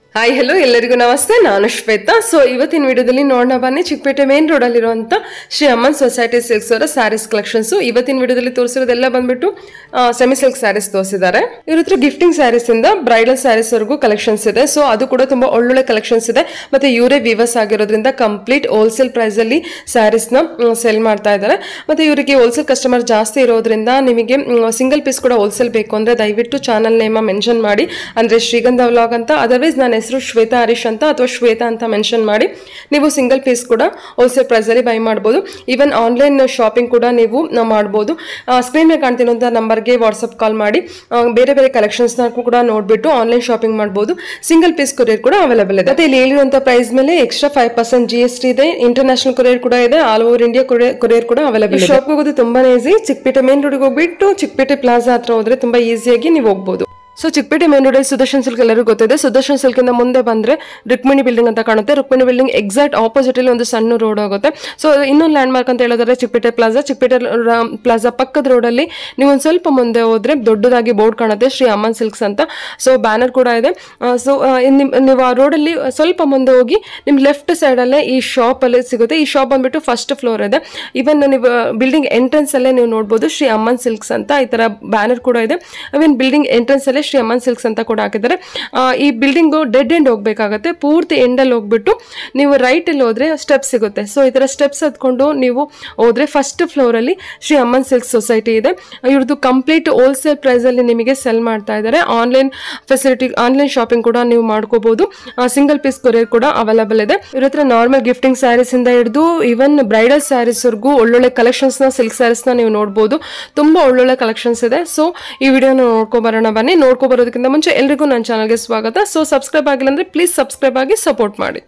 Hi hello ಎಲ್ಲರಿಗೂ ನಮಸ್ತೆ ನಾನು ಶ್ವೇತಾ ಸೊ ಇವತ್ತಿನ ವಿಡಿಯೋದಲ್ಲಿ ನೋಡೋಣ ಬನ್ನಿ ಚಿಕ್ಕಪೇಟೆ ಮೇನ್ ರೋಡ್ ಅಲ್ಲಿರುವಂತ ಶ್ರೀ ಅಮ್ಮನ್ ಸೊಸೈಟಿ ಸಿಲ್ಕ್ಸ್ ಅವರ ಸ್ಯಾರೀಸ್ ಕಲೆಕ್ಷನ್ಸ್ ಇವತ್ತಿನ ವಿಡಿಯೋದಲ್ಲಿ ತೋರಿಸಿರೋದೆಲ್ಲ ಬಂದ್ಬಿಟ್ಟು ಸೆಮಿ ಸಿಲ್ಕ್ ಸ್ಯಾರೀಸ್ ತೋರಿಸಿದ್ದಾರೆ ಇವ್ರ ಹತ್ರ ಗಿಫ್ಟಿಂಗ್ ಸ್ಯಾರೀಸ್ ಇಂದ ಬ್ರೈಡಲ್ ಸ್ಯಾರೀಸ್ ವರೆಗೂ ಕಲೆಕ್ಷನ್ಸ್ ಇದೆ ಸೊ ಅದು ಕೂಡ ತುಂಬಾ ಒಳ್ಳೊಳ್ಳೆ ಕಲೆಕ್ಷನ್ಸ್ ಇದೆ ಮತ್ತೆ ಇವರೇ ವಿವರ್ಸ್ ಆಗಿರೋದ್ರಿಂದ ಕಂಪ್ಲೀಟ್ ಹೋಲ್ಸೇಲ್ ಪ್ರೈಸ್ ಅಲ್ಲಿ ಸ್ಯಾರೀಸ್ ನ ಸೆಲ್ ಮಾಡ್ತಾ ಇದ್ದಾರೆ ಮತ್ತೆ ಇವರಿಗೆ ಹೋಲ್ಸೇಲ್ ಕಸ್ಟಮರ್ ಜಾಸ್ತಿ ಇರೋದ್ರಿಂದ ನಿಮಗೆ ಸಿಂಗಲ್ ಪೀಸ್ ಕೂಡ ಹೋಲ್ಸೇಲ್ ಬೇಕು ಅಂದ್ರೆ ದಯವಿಟ್ಟು ಚಾನಲ್ ನೇಮ ಮೆನ್ಷನ್ ಮಾಡಿ ಅಂದ್ರೆ ಶ್ರೀಗಂಧ ವ್ಲಾಗ್ ಅಂತ ಅದರ್ವೈಸ್ ನನ್ನ ಹೆಸರು ಶ್ವೇತಾ ಹರೀಶ್ ಅಂತ ಅಥವಾ ಶ್ವೇತಾ ಅಂತ ಮೆನ್ಷನ್ ಮಾಡಿ ನೀವು ಸಿಂಗಲ್ ಪೀಸ್ ಕೂಡ ಹೋಲ್ಸೇಲ್ ಪ್ರೈಸಲ್ಲಿ ಬೈ ಮಾಡ್ಬೋದು ಈವನ್ ಆನ್ಲೈನ್ ಶಾಪಿಂಗ್ ಕೂಡ ನೀವು ನಾವು ಮಾಡ್ಬೋದು ಸ್ಕ್ರೀನ್ ಮೇಲೆ ಕಾಣ್ತಿರುವಂಥ ನಂಬರ್ಗೆ ವಾಟ್ಸಪ್ ಕಾಲ್ ಮಾಡಿ ಆ, ಬೇರೆ ಬೇರೆ ಕಲೆಕ್ಷನ್ಸ್ನ ಕೂಡ ನೋಡಿಬಿಟ್ಟು ಆನ್ಲೈನ್ ಶಾಪಿಂಗ್ ಮಾಡ್ಬೋದು ಸಿಂಗಲ್ ಪೀಸ್ ಕೊರಿಯರ್ ಕೂಡ ಅವೈಲೇಬಲ್ ಇದೆ ಮತ್ತೆ ಇಲ್ಲಿ ಹೇಳಿರುವಂಥ ಪ್ರೈಸ್ ಮೇಲೆ extra five percent G S T ಇದೆ ಇಂಟರ್ನ್ಯಾಷನಲ್ ಕೊರಿಯರ್ ಕೂಡ ಇದೆ ಆಲ್ ಓವರ್ ಇಂಡಿಯಾ ಕೊರಿಯರ್ ಕೂಡ ಅವೈಲೇಬಲ್ ಇದೆ ಶಾಪ್ ಹೋಗೋದು ತುಂಬಾನೇ ಈಸಿ ಚಿಕ್ಕಪೇಟೆ ಮೇನ್ ರೋಡ್ಗೆ ಹೋಗ್ಬಿಟ್ಟು ಚಿಕ್ಕಪೇಟೆ ಪ್ಲಾಜಾ ಹತ್ರ ಹೋದ್ರೆ ತುಂಬಾ ಈಸಿಯಾಗಿ ನೀವು ಹೋಗ್ಬೋದು ಸೊ ಚಿಕ್ಕಪೇಟೆ ಮೇನ್ ರೋಡಲ್ಲಿ ಸುದರ್ಶನ್ ಸಿಲ್ಕ್ ಎಲ್ಲರಿಗೂ ಗೊತ್ತಿದೆ ಸುದರ್ಶನ್ ಸಿಲ್ಕ್ ಇಂದ ಮುಂದೆ ಬಂದ್ರೆ ರುಕ್ಮಿಣಿ ಬಿಲ್ಡಿಂಗ್ ಅಂತ ಕಾಣುತ್ತೆ ರುಕ್ಮಿಣಿ ಬಿಲ್ಡಿಂಗ್ ಎಕ್ಸಾಕ್ಟ್ ಆಪೋಸಿಟ್ ಅಲ್ಲಿ ಒಂದು ಸಣ್ಣ ರೋಡ್ ಹೋಗುತ್ತೆ ಸೊ ಇನ್ನೊಂದು ಲ್ಯಾಂಡ್ ಮಾರ್ಕ್ ಅಂತ ಹೇಳಿದ್ರೆ ಚಿಕ್ಕಪೇಟೆ ಪ್ಲಾಜಾ ಚಿಕ್ಕಪೇಟೆ ಪ್ಲಾಜಾ ಪಕ್ಕದ ರೋಡಲ್ಲಿ ನೀವು ಒಂದು ಸ್ವಲ್ಪ ಮುಂದೆ ಹೋದ್ರೆ ದೊಡ್ಡದಾಗಿ ಬೋರ್ಡ್ ಕಾಣುತ್ತೆ ಶ್ರೀ ಅಮ್ಮನ್ ಸಿಲ್ಕ್ಸ್ ಅಂತ ಸೊ ಬ್ಯಾನರ್ ಕೂಡ ಇದೆ ಸೊ ನೀವು ಆ ರೋಡಲ್ಲಿ ಸ್ವಲ್ಪ ಮುಂದೆ ಹೋಗಿ ನಿಮ್ಮ ಲೆಫ್ಟ್ ಸೈಡಲ್ಲೇ ಈ ಶಾಪ್ ಅಲ್ಲಿ ಸಿಗುತ್ತೆ ಈ ಶಾಪ್ ಬಂದ್ಬಿಟ್ಟು ಫಸ್ಟ್ ಫ್ಲೋರ್ ಇದೆ ಇವನ್ ನೀವು ಬಿಲ್ಡಿಂಗ್ ಎಂಟ್ರೆನ್ಸ್ ಅಲ್ಲೇ ನೀವು ನೋಡ್ಬೋದು ಶ್ರೀ ಅಮ್ಮನ್ ಸಿಲ್ಕ್ಸ್ ಅಂತ ಈ ತರ ಬ್ಯಾನರ್ ಕೂಡ ಇದೆ ಇವನ್ ಬಿಲ್ಡಿಂಗ್ ಎಂಟ್ರೆನ್ಸ್ ಅಲ್ಲೇ ಶ್ರೀ ಅಮ್ಮನ್ ಸಿಲ್ಕ್ಸ್ ಅಂತ ಕೂಡ ಹಾಕಿದ್ದಾರೆ ಆ, ಈ ಬಿಲ್ಡಿಂಗ್ ಡೆಡ್ ಎಂಡ್ ಹೋಗ್ಬೇಕಾಗತ್ತೆ ಪೂರ್ತಿ ಎಂಡಲ್ಲಿ ಹೋಗ್ಬಿಟ್ಟು ನೀವು ರೈಟ್ ಅಲ್ಲಿ ಹೋದ್ರೆ ಸ್ಟೆಪ್ ಸಿಗುತ್ತೆ ಸೊ ಈ ತರ ಸ್ಟೆಪ್ಸ್ ಹತ್ಕೊಂಡು ನೀವು ಹೋದ್ರೆ ಫಸ್ಟ್ ಫ್ಲೋರ್ ಅಲ್ಲಿ ಶ್ರೀ ಅಮ್ಮನ್ ಸಿಲ್ಕ್ ಸೊಸೈಟಿ ಇದೆ ಇವ್ರದ್ದು ಕಂಪ್ಲೀಟ್ ಹೋಲ್ಸೇಲ್ ಪ್ರೈಸ್ ಅಲ್ಲಿ ನಿಮಗೆ ಸೆಲ್ ಮಾಡ್ತಾ ಇದ್ದಾರೆ ಆನ್ಲೈನ್ ಫೆಸಿಲಿಟಿ ಆನ್ಲೈನ್ ಶಾಪಿಂಗ್ ಕೂಡ ನೀವು ಮಾಡ್ಕೋಬಹುದು ಸಿಂಗಲ್ ಪೀಸ್ ಕೊರಿಯರ್ ಕೂಡ ಅವೈಲೇಬಲ್ ಇದೆ ಇವ್ರ ಹತ್ರ ನಾರ್ಮಲ್ ಗಿಫ್ಟಿಂಗ್ ಸ್ಯಾರೀಸ್ ಇಂದ ಹಿಡಿದು ಇವನ್ ಬ್ರೈಡಲ್ ಸ್ಯಾರೀಸ್ ವರ್ಗೂ ಒಳ್ಳೊಳ್ಳೆ ಕಲೆಕ್ಷನ್ಸ್ ನ ಸಿಲ್ಕ್ ಸ್ಯಾರೀಸ್ ನ ನೀವು ನೋಡಬಹುದು ತುಂಬಾ ಒಳ್ಳೊಳ್ಳೆ ಕಲೆಕ್ಷನ್ಸ್ ಇದೆ ಸೊ ಈ ವಿಡಿಯೋನ ನೋಡ್ಕೊ ಬರೋಣ ಬನ್ನಿ ನೋಡ್ಕೊ ಬರೋದಕ್ಕಿಂತ ಮುಂಚೆ ಎಲ್ರಿಗೂ ನನ್ನ ಚಾನಲ್ಗೆ ಸ್ವಾಗತ ಸೊ ಸಬ್ಸ್ಕ್ರೈಬ್ ಆಗಿಲ್ಲ ಅಂದ್ರೆ ಪ್ಲೀಸ್ ಸಬ್ಸ್ಕ್ರೈಬ್ ಆಗಿ ಸಪೋರ್ಟ್ ಮಾಡಿ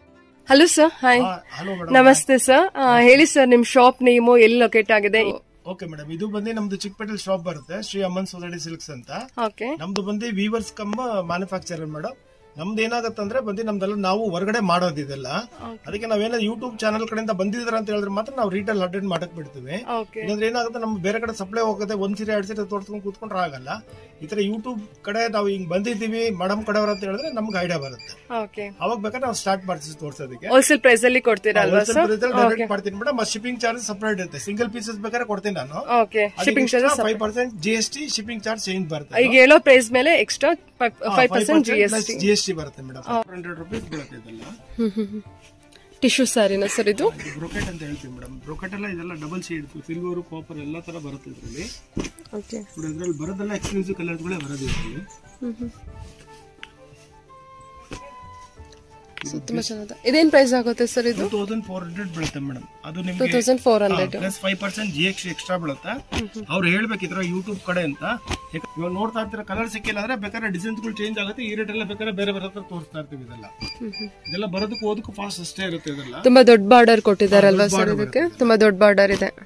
hello sir hi hello madam ನಮಸ್ತೆ ಸರ್ ಹೇಳಿ ಸರ್ ನಿಮ್ ಶಾಪ್ ನೇಮು ಎಲ್ಲಿ ಲೊಕೇಟ್ ಆಗಿದೆ ಓಕೆ ಮೇಡಮ್ ಇದು ಬಂದು ನಮ್ದು ಚಿಕ್ಕಪೇಟೆ ಶಾಪ್ ಬರುತ್ತೆ ಶ್ರೀ ಅಮ್ಮನ್ ಸೊಸೈಟಿ ಸಿಲ್ಕ್ಸ್ ಅಂತ ಓಕೆ ನಮ್ದು ಬಂದು ವೀವರ್ಸ್ ಕಮ್ಮ ಮ್ಯಾನುಫ್ಯಾಕ್ಚರರ್ ಮೇಡಮ್ ನಮ್ದು ಏನಾಗತ್ತಂದ್ರೆ ಬಂದು ನಮ್ದೆಲ್ಲ ನಾವು ಹೊರಗಡೆ ಮಾಡೋದು ಇದೆಲ್ಲ ಅದಕ್ಕೆ ನಾವೇನೋ ಯೂಟ್ಯೂಬ್ ಚಾನಲ್ ಕಡೆಯಿಂದ ಬಂದಿದ್ರ ಅಂತ ಹೇಳಿದ್ರೆ ಮಾತ್ರ ನಾವು ರೀಟೇಲ್ ಅಟೆಂಡ್ ಮಾಡಕ್ ಬಿಡ್ತೀವಿ ಓಕೆ ಇಲ್ಲಾಂದ್ರೆ ಏನಾಗುತ್ತೆ ನಮ್ಗೆ ಬೇರೆ ಕಡೆ ಸಪ್ಲೈ ಹೋಗುತ್ತೆ ಒಂದ್ ಸೀರೆ ಎರಡ್ ಸೀರೆ ತೋರ್ಸ್ಕೊಂಡು ಕೂತ್ಕೊಂಡ್ರೆ ಆಗಲ್ಲ ಈ ತರ ಯೂಟ್ಯೂಬ್ ಕಡೆ ನಾವು ಹಿಂಗ್ ಬಂದಿದ್ದೀವಿ ಮೇಡಮ್ ಕಡೆಯವ್ರ ಅಂತ ಹೇಳಿದ್ರೆ ನಮ್ಗೆ ಐಡಿಯಾ ಬರುತ್ತೆ ಓಕೆ ಅವಾಗ ಬೇಕಾದ್ರೆ ನಾವು ಸ್ಟಾರ್ಟ್ ಮಾಡ್ತೀವಿ ತೋರ್ಸೋದಕ್ಕೆ ಹೋಲ್ಸೇಲ್ ಪ್ರೈಸ್ ಅಲ್ಲಿ ಕೊಡ್ತೀರಾ ಅಲ್ವಾ ಸರ್ ಡೈರೆಕ್ಟ್ ಮಾಡ್ತೀನಿ ಮೇಡಮ್ ಶಿಪ್ಪಿಂಗ್ ಚಾರ್ಜ್ ಸಪರೇಟ್ ಇರುತ್ತೆ ಸಿಂಗಲ್ ಪೀಸಸ್ ಬೇಕಾದ್ರೆ ಕೊಡ್ತೀನಿ ನಾನು okay shipping charges five percent G S T shipping charge change ಬರುತ್ತೆ ಈಗ ಹೇಳೋ ಪ್ರೈಸ್ ಮೇಲೆ extra five percent G S T G S T ಬರುತ್ತೆ ಮೇಡಮ್ ಹಂಡ್ರೆಡ್ ರುಪೀಸ್ ಬೀಳುತ್ತೆ ಇದೆಲ್ಲ ಟಿಶ್ಯೂ ಸ್ಯಾರಿನ ಸರ್ ಇದು ಬ್ರೋಕೆಟ್ ಅಂತ ಹೇಳ್ತೀವಿ ಮೇಡಮ್ ಬ್ರೋಕೆಟ್ ಎಲ್ಲ ಇದೆಲ್ಲ ಡಬಲ್ ಶೇಡ್ ಸಿಲ್ವರ್ ಕಾಪರ್ ಎಲ್ಲ ತರ ಬರುತ್ತೆ ಇದರಲ್ಲಿ ಓಕೆ ಇದ್ರಲ್ಲಿ ಬರೋದೆಲ್ಲ ಎಕ್ಸ್ಕ್ಲೂಸಿವ್ ಕಲರ್ಸ್ಗಳೇ ಬರೋದು ಇದರಲ್ಲಿ ತುಂಬಾ ಚೆನ್ನಾಗಿದೆ ಇದೇನ್ ಪ್ರೈಸ್ ಆಗುತ್ತೆ ಸರ್ ಇದು ಟೂ ತೌಸಂಡ್ ಫೋರ್ ಹಂಡ್ರೆಡ್ ಬೀಳುತ್ತೆ ಮೇಡಮ್ ಅದು ಟೂ ನಿಮ್ಗೆ thousand four hundred plus five percent G ಎಕ್ಸ್ ಎಕ್ಸ್ಟ್ರಾ ಬೀಳುತ್ತೆ ಅವ್ರು ಹೇಳ್ಬೇಕಿದ್ರ ಯೂಟ್ಯೂಬ್ ಕಡೆ ಅಂತ ಯಾಕೆ ಇವಾಗ ನೋಡ್ತಾ ಇರ್ತೀರ ಕಲರ್ ಸಿಕ್ಕಿಲ್ಲ ಅಂದ್ರೆ ಬೇಕಾದ್ರೆ ಡಿಸೈನ್ಸ್ಗಳು ಚೇಂಜ್ ಆಗುತ್ತೆ ಈ ರೇಟ್ ಎಲ್ಲ ಬೇಕಾದ್ರೆ ಬೇರೆ ಬೇರೆ ಹತ್ರ ತೋರಿಸ್ತಾ ಇರ್ತೀವಿ ಇದೆಲ್ಲ ಇದೆಲ್ಲ ಬರೋದಕ್ಕೂ ಓದಕ್ಕೂ ಫಾಸ್ಟ್ ಅಷ್ಟೇ ಇರುತ್ತೆ ಇದೆಲ್ಲ ತುಂಬಾ ದೊಡ್ಡ ಬಾರ್ಡರ್ ಕೊಟ್ಟಿದಾರಲ್ವಾ ಸರ್ ಇದಕ್ಕೆ ತುಂಬಾ ದೊಡ್ಡ ಬಾರ್ಡರ್ ಇದೆ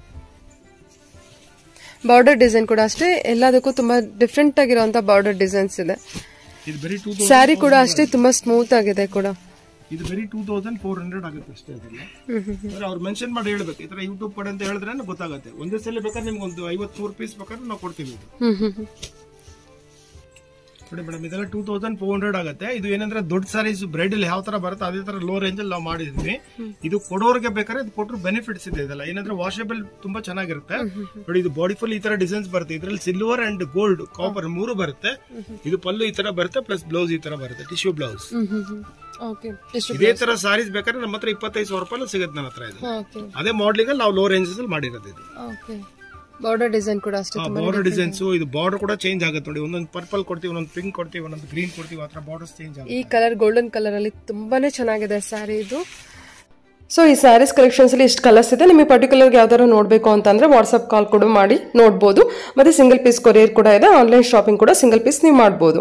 ಬಾರ್ಡರ್ ಡಿಸೈನ್ ಕೂಡ ಅಷ್ಟೇ ಎಲ್ಲದಕ್ಕೂ ತುಂಬಾ ಡಿಫ್ರೆಂಟ್ ಆಗಿರುವಂತ ಬಾರ್ಡರ್ ಡಿಸೈನ್ಸ್ ಇದೆ ಇದು ಬರೀ ಟೂ ಸ್ಯಾರಿ ಕೂಡ ಅಷ್ಟೇ ತುಂಬಾ ಸ್ಮೂತ್ ಆಗಿದೆ ಕೂಡ ಇದು ಬರೀ ಟೂ ತೌಸಂಡ್ ಫೋರ್ ಹಂಡ್ರೆಡ್ ಆಗುತ್ತೆ ಅಷ್ಟೇ ಅದೆಲ್ಲ ಅಂದ್ರೆ ಅವ್ರು ಮೆನ್ಷನ್ ಮಾಡಿ ಹೇಳ್ಬೇಕು ಈ ತರ ಯೂಟ್ಯೂಬ್ ಕಡೆ ಅಂತ ಹೇಳಿದ್ರೆ ಗೊತ್ತಾಗುತ್ತೆ ಒಂದೇ ಸಲ ಬೇಕಾದ್ರೆ ನಿಮ್ಗೆ ಒಂದು ಐವತ್ ಮೂರು ಪೀಸ್ ಬೇಕಾದ್ರೆ ನಾವು ಕೊಡ್ತೀವಿ ಇದು ಹ್ಮ್ ಹ್ಮ್ ಹ್ಮ್ ನೋಡಿ ಮೇಡಮ್ ಇದೆಲ್ಲ ಟೂ ತೌಸಂಡ್ ಫೋರ್ ಹಂಡ್ರೆಡ್ ಆಗುತ್ತೆ ಇದು ಏನಂದ್ರೆ ದೊಡ್ಡ ಸಾರೀಸ್ ಬ್ರೈಡಲ್ ಯಾವ ತರ ಬರುತ್ತೆ ಅದೇ ತರ ಲೋ ರೇಂಜ್ ಅಲ್ಲಿ ನಾವು ಮಾಡಿದ್ವಿ ಇದು ಕೊಡೋರಿಗೆ ಬೇಕಾದ್ರೆ ಇದು ಕೊಟ್ಟರು ಬೆನಿಫಿಟ್ಸ್ ಇದೆ ಇದೆಲ್ಲ ಏನಂದ್ರೆ ವಾಷೇಬಲ್ ತುಂಬಾ ಚೆನ್ನಾಗಿರುತ್ತೆ ನೋಡಿ ಇದು ಬಾಡಿ ಫುಲ್ ಈ ತರ ಡಿಸೈನ್ಸ್ ಬರುತ್ತೆ ಇದ್ರಲ್ಲಿ ಸಿಲ್ವರ್ ಅಂಡ್ ಗೋಲ್ಡ್ ಕಾಪರ್ ಮೂರು ಬರುತ್ತೆ ಇದು ಪಲ್ಲು ಈ ತರ ಬರುತ್ತೆ ಪ್ಲಸ್ ಬ್ಲೌಸ್ ಈ ತರ ಬರುತ್ತೆ ಟಿಶ್ಯೂ ಬ್ಲೌಸ್ ಹ್ಮ್ ಹ್ಮ್ ಹ್ಮ್ ಓಕೆ ಟಿಶ್ಯೂ ಇದೇ ತರ ಸಾರೀಸ್ ಬೇಕಾದ್ರೆ ನಮ್ಮ ಹತ್ರ ಇಪ್ಪತ್ತೈದು ಸಾವಿರ ರೂಪಾಯಿ ಸಿಗುತ್ತೆ ನನ್ನ ಹತ್ರ ಇದು ಓಕೆ ಅದೇ ಮಾಡ್ಲಿಂಗ್ ಅಲ್ಲಿ ನಾವು ಲೋ ರೇಂಜಸ್ ಅಲ್ಲಿ ಮಾಡಿರೋದು ಇದು ಓಕೆ ಬಾರ್ಡರ್ ಡಿಸೈನ್ ಕೂಡ ಅಷ್ಟೇ ತುಂಬಾ ಬಾರ್ಡರ್ ಡಿಸೈನ್ಸ್ ಇದು ಬಾರ್ಡರ್ ಕೂಡ ಚೇಂಜ್ ಆಗುತ್ತೆ ನೋಡಿ ಒಂದೊಂದು ಪರ್ಪಲ್ ಕೊಡ್ತೀವಿ ಒಂದೊಂದು ಪಿಂಕ್ ಕೊಡ್ತೀವಿ ಒಂದೊಂದು ಗ್ರೀನ್ ಕೊಡ್ತೀವಿ ಆ ತರ ಬಾರ್ಡರ್ಸ್ ಚೇಂಜ್ ಆಗುತ್ತೆ ಈ ಕಲರ್ ಗೋಲ್ಡನ್ ಕಲರ್ ಅಲ್ಲಿ ತುಂಬಾನೇ ಚೆನ್ನಾಗಿದೆ ಸ್ಯಾರಿ ಇದು ಸೊ ಈ ಸ್ಯಾರೀಸ್ ಕಲೆಕ್ಷನ್ಸ್ ಅಲ್ಲಿ ಇಷ್ಟು ಕಲರ್ಸ್ ಇದೆ ನಿಮಗೆ ಪರ್ಟಿಕ್ಯುಲರ್ ಯಾವ್ದಾದ್ರು ನೋಡಬೇಕು ಅಂತಂದ್ರೆ ವಾಟ್ಸ್ಆಪ್ ಕಾಲ್ ಕೂಡ ಮಾಡಿ ನೋಡ್ಬೋದು ಮತ್ತೆ ಸಿಂಗಲ್ ಪೀಸ್ ಕೊರಿಯರ್ ಕೂಡ ಇದೆ ಆನ್ಲೈನ್ ಶಾಪಿಂಗ್ ಕೂಡ ಸಿಂಗಲ್ ಪೀಸ್ ನೀವು ಮಾಡ್ಬೋದು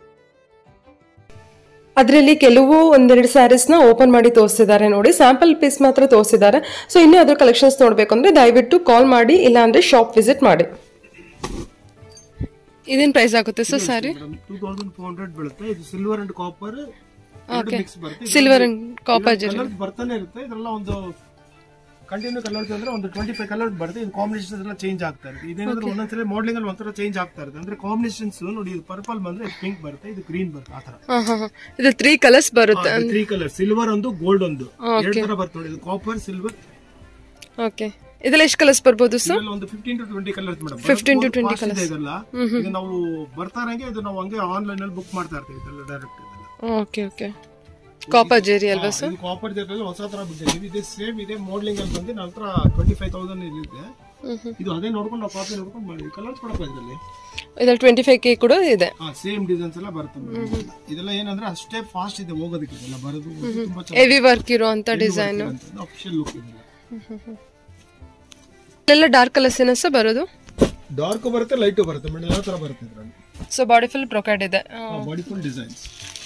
ಅದರಲ್ಲಿ ಕೆಲವು ಒಂದೆರಡು ಸ್ಯಾರೀಸ್ನ ಓಪನ್ ಮಾಡಿ ತೋರಿಸಿದ್ದಾರೆ ನೋಡಿ ಸ್ಯಾಂಪಲ್ ಪೀಸ್ ಮಾತ್ರ ತೋರಿಸಿದ್ದಾರೆ ಸೊ ಇನ್ನೂ ಅದ್ರ ಕಲೆಕ್ಷನ್ಸ್ ನೋಡಬೇಕು ಅಂದ್ರೆ ದಯವಿಟ್ಟು ಕಾಲ್ ಮಾಡಿ ಇಲ್ಲ ಅಂದ್ರೆ ಶಾಪ್ ವಿಸಿಟ್ ಮಾಡಿ ಇದೇನು ಪ್ರೈಸ್ ಆಗುತ್ತೆ sir sari two thousand four hundred ಬೀಳುತ್ತೆ ಇದು ಸಿಲ್ವರ್ ಅಂಡ್ ಕಾಪರ್ ಮಿಕ್ಸ್ ಬರುತ್ತೆ silver and copper zari colours ಬರ್ತಾನೆ ಇರುತ್ತೆ ಇದ್ರೆಲ್ಲ ಒಂದು ಕಂಟಿನ್ಯೂ ಕಲರ್ಸ್ ಅಂದ್ರೆ ಒಂದು ಟ್ವೆಂಟಿ ಫೈವ್ ಕಲರ್ಸ್ ಬರುತ್ತೆ ಇದು ಕಾಂಬಿನೇಷನ್ಸ್ ಎಲ್ಲ ಚೇಂಜ್ ಆಗ್ತಾ ಇರುತ್ತೆ ಇದೇನಂದ್ರೆ ಒಂದೊಂದ್ಸಲ ಮಾಡ್ಲಿಂಗ್ ಅಲ್ಲಿ ಒಂಥರ ಚೇಂಜ್ ಆಗ್ತಾ ಇರುತ್ತೆ ಅಂದ್ರೆ ಕಾಂಬಿನೇಷನ್ಸ್ ನೋಡಿ ಇದು ಪರ್ಪಲ್ ಬಂದ್ರೆ ಪಿಂಕ್ ಬರುತ್ತೆ ಇದು ಗ್ರೀನ್ ಬರುತ್ತೆ ಆತರ ಹಾ ಹಾ ಹಾ ಇದು ತ್ರೀ ಕಲರ್ಸ್ ಬರುತ್ತೆ ತ್ರೀ ಕಲರ್ ಸಿಲ್ವರ್ ಒಂದು ಗೋಲ್ಡ್ ಒಂದು ಎರಡು ತರ ಬರುತ್ತೆ ನೋಡಿ ಇದು ಕಾಪರ್ ಸಿಲ್ವರ್ ಓಕೆ ಇದೆಲ್ಲ ಎಷ್ಟು ಕಲರ್ಸ್ ಬರ್ಬೋದು ಸರ್ ಇದೆಲ್ಲ ಒಂದು fifteen to twenty colours madam 15 to 20 colours ಇದೆಲ್ಲ ಇದು ನಾವು ಬರ್ತಾರಂಗೆ ಇದು ನಾವು ಹಂಗೆ ಆನ್ಲೈನ್ ಅಲ್ಲಿ ಬುಕ್ ಮಾಡ್ತಾ ಇರ್ತೀವಿ ಇದೆಲ್ಲ ಡೈರೆಕ್ಟ್ ಇದೆಲ್ಲ ಓಕೆ ಓಕೆ ಕಾಪರ್ ಜೇರಿ ಅಲ್ವಾ ಹಾ, ಇದು ಕಾಪರ್ ಜೊತೆಲಿ ಹೊಸ ತರ ಬಿಟ್ಟಿದ್ದೀವಿ ಇದೆ ಸೇಮ್ ಇದೆ ಮಾಡ್ಲಿಂಗ್ ಅಲ್ಲಿ ಬಂದು ನನ್ನ ಹತ್ರ ಟ್ವೆಂಟಿ ಫೈವ್ ತೌಸಂಡ್ ಇದೆ ಇದು ಅದೇ ನೋಡ್ಕೊಂಡು ನಾವು ಕಾಪಿ ನೋಡ್ಕೊಂಡು ಮಾಡಿದ್ವಿ ಕಲರ್ಸ್ ಕೊಡಪ್ಪ ಇದರಲ್ಲಿ ಇದ್ರಲ್ಲಿ ಟ್ವೆಂಟಿ ಫೈವ್ ಕೆ ಕೂಡ ಇದೆ ಹಾ ಸೇಮ್ ಡಿಸೈನ್ಸ್ ಎಲ್ಲ ಬರುತ್ತೆ madam. ಇದೆಲ್ಲ ಏನಂದ್ರೆ ಅಷ್ಟೇ ಫಾಸ್ಟ್ ಇದೆ ಹೋಗೋದಕ್ಕೆ ಇದೆಲ್ಲ ಬರೋದು ತುಂಬಾ ಹೆವಿ ವರ್ಕ್ ಇರುವಂತ ಡಿಸೈನ್ ಚೆನ್ನಾಗಿ ಅಫಿಷಿಯಲ್ ಲುಕ್ ಇದೆಲ್ಲ ಎಲ್ಲ ಡಾರ್ಕ್ ಕಲರ್ಸ್ ಏನೋ ಸರ್ ಬರೋದು ಡಾರ್ಕ್ ಬರುತ್ತೆ ಲೈಟ್ ಬರುತ್ತೆ ಮೇಡಮ್ ಯಾವ ತರ ಬರುತ್ತೆ ಇದರಲ್ಲಿ ಸೊ ಬಾಡಿ ಫುಲ್ ಪ್ರೊಕೈಡ್ ಇದೆ ಬಾಡಿ ಫುಲ್ ಡಿಸೈನ್ಸ್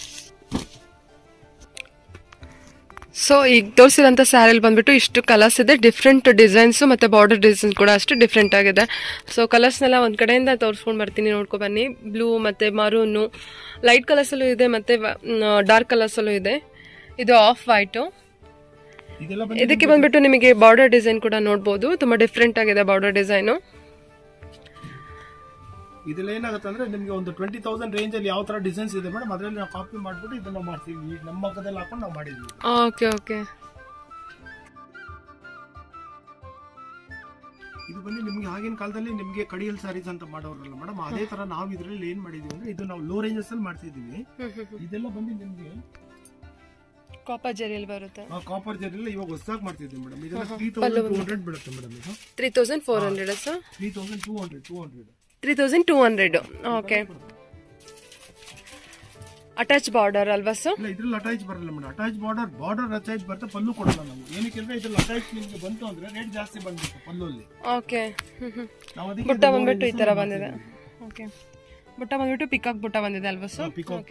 ಸೊ ಈಗ ತೋರಿಸಿದಂಥ ಸ್ಯಾರಿಲಿ ಬಂದ್ಬಿಟ್ಟು ಇಷ್ಟು ಕಲರ್ಸ್ ಇದೆ ಡಿಫ್ರೆಂಟ್ ಡಿಸೈನ್ಸ್ ಮತ್ತೆ ಬಾರ್ಡರ್ ಡಿಸೈನ್ ಕೂಡ ಅಷ್ಟು ಡಿಫ್ರೆಂಟ್ ಆಗಿದೆ ಸೊ ಕಲರ್ಸ್ನೆಲ್ಲ ಒಂದು ಕಡೆಯಿಂದ ತೋರಿಸ್ಕೊಂಡು ಬರ್ತೀನಿ ನೋಡ್ಕೊ ಬನ್ನಿ ಬ್ಲೂ ಮತ್ತೆ ಮರೂನು ಲೈಟ್ ಕಲರ್ಸಲ್ಲೂ ಇದೆ ಮತ್ತೆ ಡಾರ್ಕ್ ಕಲರ್ಸಲ್ಲೂ ಇದೆ ಇದು ಆಫ್ ವೈಟು ಇದೆಲ್ಲ ಬಂದು ಇದಕ್ಕೆ ಬಂದ್ಬಿಟ್ಟು ನಿಮಗೆ ಬಾರ್ಡರ್ ಡಿಸೈನ್ ಕೂಡ ನೋಡ್ಬೋದು ತುಂಬಾ ಡಿಫ್ರೆಂಟ್ ಆಗಿದೆ ಬಾರ್ಡರ್ ಡಿಸೈನು ಇದೆಲ್ಲ ಏನಾಗುತ್ತೆ ಅಂದ್ರೆ ನಿಮ್ಗೆ ಒಂದು ಟ್ವೆಂಟಿ ತೌಸಂಡ್ ರೇಂಜ್ ಅಲ್ಲಿ ಯಾವ ತರ ಡಿಸೈನ್ಸ್ ಇದೆ ಮೇಡಮ್ ಅದ್ರಲ್ಲಿ ನಾವು ಕಾಪಿ ಮಾಡ್ಬಿಟ್ಟು ಇದನ್ನ ಮಾಡ್ತೀವಿ ಈ ನಮ್ಮ ಮಕ್ಕದಲ್ಲಿ ಹಾಕೊಂಡು ನಾವು ಮಾಡಿದ್ವಿ ಓಕೆ ಓಕೆ ಇದು ಬಂದು ನಿಮ್ಗೆ ಆಗಿನ ಕಾಲದಲ್ಲಿ ನಿಮ್ಗೆ ಕಡಿಯಲ್ ಸಾರೀಸ್ ಅಂತ ಮಾಡೋರಲ್ಲ ಮೇಡಮ್ ಅದೇ ತರ ನಾವು ಇದ್ರಲ್ಲಿ ಏನ್ ಮಾಡಿದೀವಿ ಅಂದ್ರೆ ಇದು ನಾವು ಲೋ ರೇಂಜಸ್ ಅಲ್ಲಿ ಮಾಡ್ತಿದೀವಿ ಇದೆಲ್ಲ ಬಂದು ನಿಮ್ಗೆ ಕಾಪರ್ ಜರಿಯಲ್ಲಿ ಬರುತ್ತೆ ಕಾಪರ್ ಜೆಲ್ ಇವಾಗ ಹೊಸದಾಗಿ ಮಾಡ್ತಿದ್ದೀವಿ ಮೇಡಮ್ ಇದೆಲ್ಲ ತ್ರೀ ತೌಸಂಡ್ ಟೂ ಹಂಡ್ರೆಡ್ ಬೀಳುತ್ತೆ ಮೇಡಮ್ ಇದು three thousand four hundred sir three thousand two hundred two hundred three thousand two hundred okay attach border ಅಲ್ವಾ ಸರ್ ಇಲ್ಲ ಇದ್ರಲ್ಲಿ ಅಟ್ಯಾಚ್ ಬರಲ್ಲ madam attach border border attach ಬರುತ್ತೆ ಪಲ್ಲು ಕೊಡಲ್ಲ ನಾವು ಏನಕ್ಕೆ ಅಂದ್ರೆ ಇದ್ರಲ್ಲಿ ಅಟ್ಯಾಚ್ ನಿಮ್ಗೆ ಬಂತು ಅಂದ್ರೆ ರೇಟ್ ಜಾಸ್ತಿ ಬಂದ್ಬಿಟ್ಟು ಪಲ್ಲುಲ್ಲಿ ಓಕೆ ನಾವು ಅದಕ್ಕೆ ಬುಟ್ಟ ಬಂದ್ಬಿಟ್ಟು ಈ ತರ ಬಂದಿದೆ ಓಕೆ ಬುಟ್ಟ ಬಂದ್ಬಿಟ್ಟು ಪಿಕಾಕ್ ಬುಟ್ಟ ಬಂದಿದೆ ಅಲ್ವಾ ಸರ್ ಪಿಕಾಕ್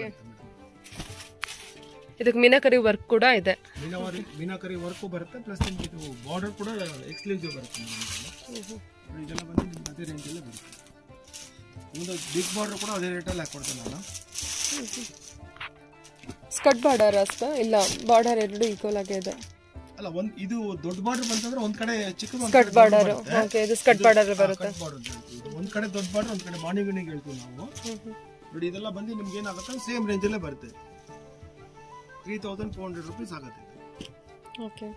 ಇದಕ್ಕೆ ಮೀನಾಕರಿ ವರ್ಕ್ ಕೂಡ ಇದೆ ಮೀನಾವರಿ ಮೀನಾಕರಿ ವರ್ಕು ಬರುತ್ತೆ ಪ್ಲಸ್ ನಿಮ್ಗೆ ಇದು ಬಾರ್ಡರ್ ಕೂಡ ಎಕ್ಸ್ಕ್ಲೂಸಿವ್ ಬರುತ್ತೆ madam ಇದೆಲ್ಲ. ಇದೆಲ್ಲ ಬಂದು ನಿಮ್ಗೆ ಅದೇ ರೇಂಜಲ್ಲೇ ಬರುತ್ತೆ ಒಂದು ಬಿಗ್ ಬಾರ್ಡರ್ ಕೂಡ ಅದೇ ರೇಟಲ್ಲಿ ಹಾಕ್ಕೊಡ್ತೇನೆ ನಾನು ಸ್ಕಟ್ ಬಾರ್ಡರ್ ಅಷ್ಟ ಇಲ್ಲ ಬಾರ್ಡರ್ ಎರಡು ಈಕ್ವಲ್ ಆಗಿ ಇದೆ ಅಲ್ಲ ಒಂದ್ ಇದು ದೊಡ್ಡ ಬಾರ್ಡರ್ ಬಂತಂದ್ರೆ ಒಂದ್ ಕಡೆ ಚಿಕ್ಕದು ಒಂದ್ ಸ್ಕಟ್ ಕಡೆ ದೊಡ್ಡ ಬಾರ್ಡರ್ ಬರುತ್ತೆ. ಓಕೆ ಇದು ಸ್ಕಟ್ ಬಾರ್ಡರ್ ಬರುತ್ತೆ ಕಟ್ ಬಾರ್ಡರ್ ಇದು ಒಂದ್ ಕಡೆ ದೊಡ್ಡ ಬಾರ್ಡರ್ ಒಂದ್ ಕಡೆ ಮಾನಿಗಣಿಗೆ ಹೇಳ್ತೀವಿ ನಾವು ನೋಡಿ ಇದೆಲ್ಲ ಬಂದು ನಿಮ್ಗೆ ಏನಾಗುತ್ತೆ ಸೇಮ್ ರೇಂಜಲ್ಲೇ ಬರುತ್ತೆ three thousand four hundred rupees ಆಗುತ್ತೆ ಓಕೆ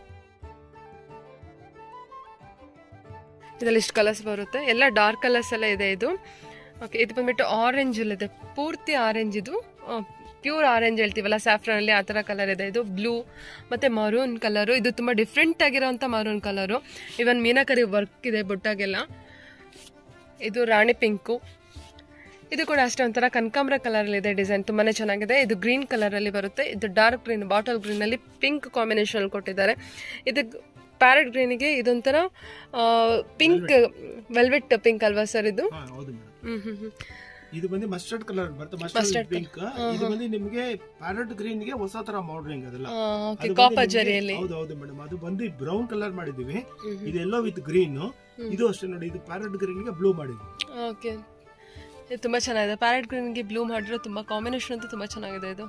ಇದರಲ್ಲಿ ಇಷ್ಟು ಕಲರ್ಸ್ ಬರುತ್ತೆ ಎಲ್ಲ ಡಾರ್ಕ್ ಕಲರ್ಸ್ ಎಲ್ಲ ಇದೆ ಇದು ಓಕೆ ಇದು ಬಂದ್ಬಿಟ್ಟು ಆರೆಂಜ್ ಇದೆ ಪೂರ್ತಿ ಆರೆಂಜ್ ಇದು ಪ್ಯೂರ್ ಆರೆಂಜ್ ಹೇಳ್ತೀವಲ್ಲ ಸ್ಯಾಫ್ರಾನ್ ಅಲ್ಲಿ ಆ ಥರ ಕಲರ್ ಇದೆ ಇದು ಬ್ಲೂ ಮತ್ತೆ ಮರೂನ್ ಕಲರು ಇದು ತುಂಬ ಡಿಫ್ರೆಂಟ್ ಆಗಿರೋಂಥ maroon colour even meenakari work ಇದೆ ಬುಟ್ಟಾಗೆಲ್ಲ ಇದು ರಾಣಿ ಪಿಂಕು ಇದು ಕೂಡ ಅಷ್ಟೇ ಒಂಥರ ಕನಕಾಂಬ್ರ ಕಲರ್ ಇದೆ ಡಿಸೈನ್ ತುಂಬಾನೇ ಚೆನ್ನಾಗಿದೆ ಇದು ಗ್ರೀನ್ ಕಲರ್ ಅಲ್ಲಿ ಬರುತ್ತೆ ಇದು ಡಾರ್ಕ್ ಗ್ರೀನ್ ಬಾಟಲ್ ಗ್ರೀನ್ ಅಲ್ಲಿ ಪಿಂಕ್ ಕಾಂಬಿನೇಷನ್ ಕೊಟ್ಟಿದ್ದಾರೆ ಇದು ಪ್ಯಾರೆಟ್ ಗ್ರೀನಿಗೆ ಇದೊಂಥರ ಪಿಂಕ್ ವೆಲ್ವೆಟ್ ಪಿಂಕ್ ಅಲ್ವಾ ಸರ್ ಇದು ಹಾ ಹೌದು ಮೇಡಮ್ ಹ್ಮ್ ಹ್ಮ್ ಹ್ಮ್ ಇದು ಬಂದು ಮಸ್ಟರ್ಡ್ ಕಲರ್ ಬರುತ್ತೆ ಮಸ್ಟರ್ಡ್ ಪಿಂಕ್ ಇದು ಬಂದು ನಿಮ್ಗೆ ಪ್ಯಾರೆಟ್ ಗ್ರೀನ್ ಗೆ ಹೊಸ ತರ ಮಾಡ್ರಿಂಗ್ ಅದೆಲ್ಲ ಓಕೆ ಅದು ಕಾಪರ್ ಬಂದು ಜರಿಯಲ್ಲಿ ನಿಮ್ಗೆ- ಹೌದು ಹೌದು ಮೇಡಮ್ ಅದು ಬಂದು ಬ್ರೌನ್ ಕಲರ್ ಮಾಡಿದೀವಿ ಇದು ಎಲ್ಲೋ ವಿತ್ ಗ್ರೀನ್ ಇದು ಅಷ್ಟೇ ನೋಡಿ ಇದು ಪ್ಯಾರೆಟ್ ಗ್ರೀನ್ ಗೆ ಬ್ಲೂ ಮಾಡಿದ್ವಿ ಓಕೆ ಇದು ತುಂಬಾ ಚೆನ್ನಾಗಿದೆ ಪ್ಯಾರೆಟ್ ಗ್ರೀನ್ಗೆ ಬ್ಲೂ ಮಾಡಿರೋ ತುಂಬಾ ಕಾಂಬಿನೇಷನ್ ಅಂತೂ ತುಂಬಾ ಚೆನ್ನಾಗಿದೆ ಇದು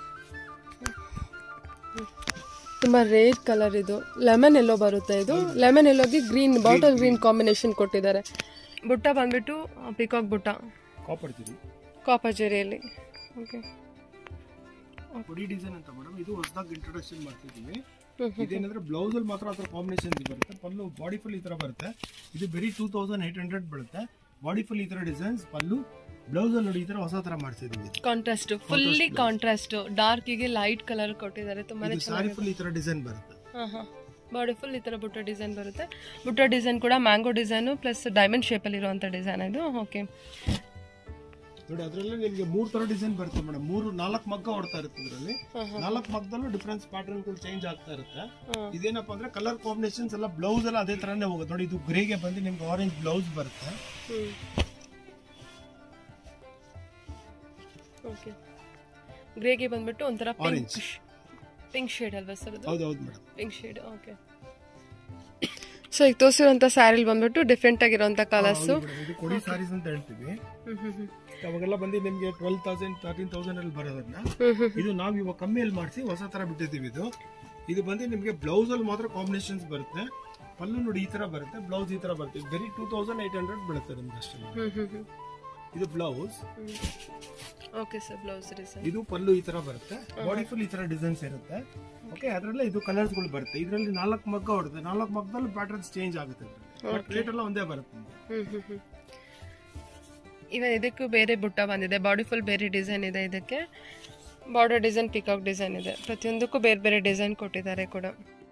ತುಂಬಾ ರೇರ್ ಕಲರ್ ಇದು ಲೆಮನ್ ಎಲ್ಲೋ ಬರುತ್ತೆ ಇದು ಲೆಮನ್ ಎಲ್ಲೋಗೆ ಗ್ರೀನ್ ಬಾಟಲ್ ಗ್ರೀನ್ ಕಾಂಬಿನೇಷನ್ ಕೊಟ್ಟಿದ್ದಾರೆ ಬುಟ್ಟ ಬಂದ್ಬಿಟ್ಟು ಪಿಕಾಕ್ ಬುಟ್ಟ ಕಾಪರ್ ಜರಿ ಕಾಪರ್ ಜರಿಯಲ್ಲಿ ಓಕೆ ಕೊಡಿ ಡಿಸೈನ್ ಅಂತ ಮೇಡಮ್ ಇದು ಹೊಸದಾಗಿ ಇಂಟ್ರೊಡಕ್ಷನ್ ಮಾಡ್ತಿದೀವಿ ಇದೇನಂದ್ರೆ ಬ್ಲೌಸ್ ಅಲ್ಲಿ ಮಾತ್ರ ಆತರ ಕಾಂಬಿನೇಷನ್ ಬರುತ್ತೆ ಪಲ್ಲು ಬಾಡಿ ಫುಲ್ ಈ ತರ ಬರುತ್ತೆ ಇದು ಬರೀ ಟೂ ತೌಸಂಡ್ ಏಟ್ ಹಂಡ್ರೆಡ್ ಬೀಳುತ್ತೆ ಬಾಡಿ ಫುಲ್ ಈ ತರ ಡಿಸೈನ್ಸ್ ಪಲ್ಲು ಬ್ಲೌಸ್ ಅಲ್ಲಿ ನೋಡಿ ಈ ತರ ಹೊಸ ತರ ಮಾಡ್ಸಿದೀವಿ ಇದು. ಕಾಂಟ್ರಾಸ್ಟ್ ಫುಲ್ಲಿ ಕಾಂಟ್ರಾಸ್ಟ್ ಡಾರ್ಕಿಗೆ ಲೈಟ್ ಕಲರ್ ಕೊಟ್ಟಿದ್ದಾರೆ ತುಂಬಾನೇ ಇದು ಸಾರಿ ಫುಲ್ ಈ ತರ ಡಿಸೈನ್ ಬರುತ್ತೆ ಹಾಂ ಹಾಂ ಬಾಡಿ ಫುಲ್ ಈ ಥರ ಬುಟ್ಟ ಡಿಸೈನ್ ಬರುತ್ತೆ ಬುಟ್ಟ ಡಿಸೈನ್ ಕೂಡ ಮ್ಯಾಂಗೋ ಡಿಸೈನು ಪ್ಲಸ್ ಡೈಮಂಡ್ ಶೇಪಲ್ಲಿ ಇರುವಂಥ ಡಿಸೈನ್ ಇದು ಓಕೆ ನೋಡಿ ಅದ್ರಲ್ಲಿ ನಿಮ್ಗೆ ಮೂರ್ ತರ ಡಿಸೈನ್ ಬರುತ್ತೆ ಮೇಡಮ್ ಮೂರು ನಾಲ್ಕು ಮಗ್ಗ ಹೊಡ್ತಾ ಇರುತ್ತೆ ಇದರಲ್ಲಿ ನಾಲ್ಕು ಮಗ್ಗದಲ್ಲೂ ಡಿಫ್ರೆನ್ಸ್ ಪ್ಯಾಟರ್ನ್ ಚೇಂಜ್ ಆಗ್ತಾ ಇರುತ್ತೆ ಇದೇನಪ್ಪ ಅಂದ್ರೆ ಕಲರ್ ಕಾಂಬಿನೇಷನ್ಸ್ ಎಲ್ಲ ಬ್ಲೌಸ್ ಎಲ್ಲ ಅದೇ ತರನೇ ಹೋಗುತ್ತೆ ನೋಡಿ ಇದು ಗ್ರೇಗೆ ಬಂದು ನಿಮ್ಗೆ ಆರೆಂಜ್ ಬ್ಲೌಸ್ ಬರುತ್ತೆ ಓಕೆ ಗ್ರೇಗೆ ಬಂದ್ಬಿಟ್ಟು ಒಂಥರ ಪಿಂಕ್ Orange. ಪಿಂಕ್ ಶೇಡ್ ಅಲ್ವಾ ಸರ್ ಅದು ಹೌದು ಹೌದು madam pink shade okay so ಈಗ ತೋರಿಸಿರುವಂಥ ಸ್ಯಾರಿಲಿ ಬಂದ್ಬಿಟ್ಟು ಡಿಫ್ರೆಂಟ್ ಆಗಿರುವಂಥ ಕಲರ್ಸು ಇದು ಕೊಡಿ ಸಾರೀಸ್ ಅಂತ ಹೇಳ್ತೀವಿ ಅವಾಗೆಲ್ಲ ಬಂದು ನಿಮ್ಗೆ ಟ್ವೆಲ್ ತೌಸಂಡ್ ತರ್ಟೀನ್ ತೌಸಂಡ್ ಅಲ್ಲಿ ಬರೋದನ್ನ ಇದು ನಾವು ಇವಾಗ ಕಮ್ಮಿಯಲ್ಲಿ ಮಾಡಿಸಿ ಹೊಸ ತರ ಬಿಟ್ಟಿದ್ದೀವಿ ಇದು ಇದು ಬಂದು ನಿಮಗೆ ಬ್ಲೌಸ್ ಅಲ್ಲಿ ಮಾತ್ರ ಕಾಂಬಿನೇಷನ್ಸ್ ಬರುತ್ತೆ ಪಲ್ಲು ನೋಡಿ ಈ ತರ ಬರುತ್ತೆ ಬ್ಲೌಸ್ ಈ ತರ ಬರುತ್ತೆ ಬರೀ ಟೂ ತೌಸಂಡ್ ಏಟ್ ಹಂಡ್ರೆಡ್ ಬೀಳುತ್ತೆ ನಿಮ್ಗೆ ಅಷ್ಟೇ ಹ್ಮ್ ಹ್ಮ್ ಹ್ಮ್ ಇದು blouse okay sir blouse design ಇದು ಪಲ್ಲು ಈ ತರ ಬರುತ್ತೆ ಬಾಡಿ ಫುಲ್ ಈ ತರ ಡಿಸೈನ್ಸ್ ಇರುತ್ತೆ ಓಕೆ ಅದರಲ್ಲೇ ಇದು ಕಲರ್ಸ್ ಗಳು ಬರುತ್ತೆ ಇದರಲ್ಲಿ ನಾಲ್ಕು ಮಗ್ಗ ಹೊಡುತ್ತೆ ನಾಲ್ಕು ಮಗ್ಗದಲ್ಲಿ ಪ್ಯಾಟರ್ನ್ಸ್ ಚೇಂಜ್ ಆಗುತ್ತೆ ಬಟ್ ರೇಟ್ ಎಲ್ಲ ಒಂದೇ ಬರುತ್ತೆ ನಿಮ್ಗೆ. ಹ್ಮ್ ಹ್ಮ್ ಹ್ಮ್ ಇವಾಗ ಇದಕ್ಕೂ ಬೇರೆ ಬುಟ್ಟ ಬಂದಿದೆ ಬಾಡಿ ಫುಲ್ ಬೇರೆ ಡಿಸೈನ್ ಇದೆ ಇದಕ್ಕೆ ಬಾರ್ಡರ್ ಡಿಸೈನ್ ಪಿಕಾಕ್ ಡಿಸೈನ್ ಇದೆ ಪ್ರತಿಯೊಂದಕ್ಕೂ ಬೇರೆ ಬೇರೆ ಡಿಸೈನ್ ಕೊಟ್ಟಿದ್ದಾರೆ ಕೂಡ